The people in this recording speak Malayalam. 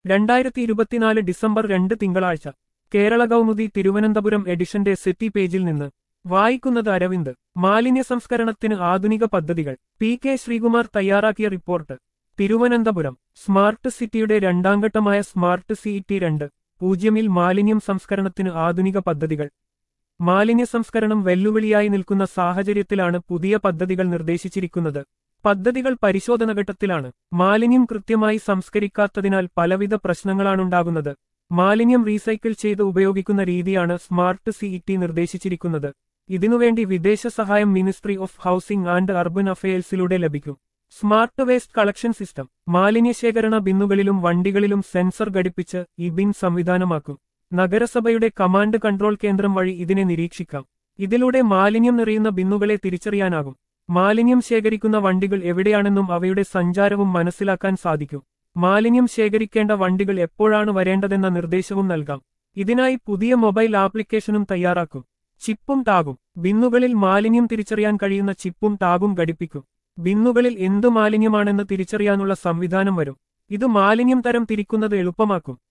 രണ്ടായിരത്തി ഇരുപത്തിനാല് ഡിസംബർ രണ്ട് തിങ്കളാഴ്ച കേരള കൗമുദി തിരുവനന്തപുരം എഡിഷന്റെ സിറ്റി പേജിൽ നിന്ന് വായിക്കുന്നത് അരവിന്ദ് മാലിന്യ സംസ്കരണത്തിന് ആധുനിക പദ്ധതികൾ പി കെ ശ്രീകുമാർ തയ്യാറാക്കിയ റിപ്പോർട്ട് തിരുവനന്തപുരം സ്മാർട്ട് സിറ്റിയുടെ രണ്ടാംഘട്ടമായ സ്മാർട്ട് സിഇടി രണ്ട് പൂജ്യമിൽ മാലിന്യം സംസ്കരണത്തിന് ആധുനിക പദ്ധതികൾ മാലിന്യ സംസ്കരണം വെല്ലുവിളിയായി നിൽക്കുന്ന സാഹചര്യത്തിലാണ് പുതിയ പദ്ധതികൾ നിർദ്ദേശിച്ചിരിക്കുന്നത് പദ്ധതികൾ പരിശോധനഘട്ടത്തിലാണ് മാലിന്യം കൃത്യമായി സംസ്കരിക്കാത്തതിനാൽ പലവിധ പ്രശ്നങ്ങളാണുണ്ടാകുന്നത് മാലിന്യം റീസൈക്കിൾ ചെയ്ത് ഉപയോഗിക്കുന്ന രീതിയാണ് സ്മാർട്ട് സിഇടി നിർദ്ദേശിച്ചിരിക്കുന്നത് ഇതിനുവേണ്ടി വിദേശ സഹായം ministry of housing and urban അഫയേഴ്സിലൂടെ ലഭിക്കും സ്മാർട്ട് വേസ്റ്റ് കളക്ഷൻ സിസ്റ്റം മാലിന്യ ശേഖരണ ബിന്നുകളിലും വണ്ടികളിലും സെൻസർ ഘടിപ്പിച്ച് ഈ ബിൻ സംവിധാനമാക്കും നഗരസഭയുടെ കമാൻഡ് കൺട്രോൾ കേന്ദ്രം വഴി ഇതിനെ നിരീക്ഷിക്കാം ഇതിലൂടെ മാലിന്യം നിറയുന്ന ബിന്നുകളെ തിരിച്ചറിയാനാകും മാലിന്യം ശേഖരിക്കുന്ന വണ്ടികൾ എവിടെയാണെന്നും അവയുടെ സഞ്ചാരവും മനസ്സിലാക്കാൻ സാധിക്കും മാലിന്യം ശേഖരിക്കേണ്ട വണ്ടികൾ എപ്പോഴാണ് വരേണ്ടതെന്ന നിർദ്ദേശവും നൽകാം ഇതിനായി പുതിയ മൊബൈൽ ആപ്ലിക്കേഷനും തയ്യാറാക്കും ചിപ്പും ടാഗും ബിന്നുകളിൽ മാലിന്യം തിരിച്ചറിയാൻ കഴിയുന്ന ചിപ്പും ടാഗും ഘടിപ്പിക്കും ബിന്നുകളിൽ എന്തു മാലിന്യമാണെന്ന് തിരിച്ചറിയാനുള്ള സംവിധാനം വരും ഇത് മാലിന്യം തരം തിരിക്കുന്നത് എളുപ്പമാക്കും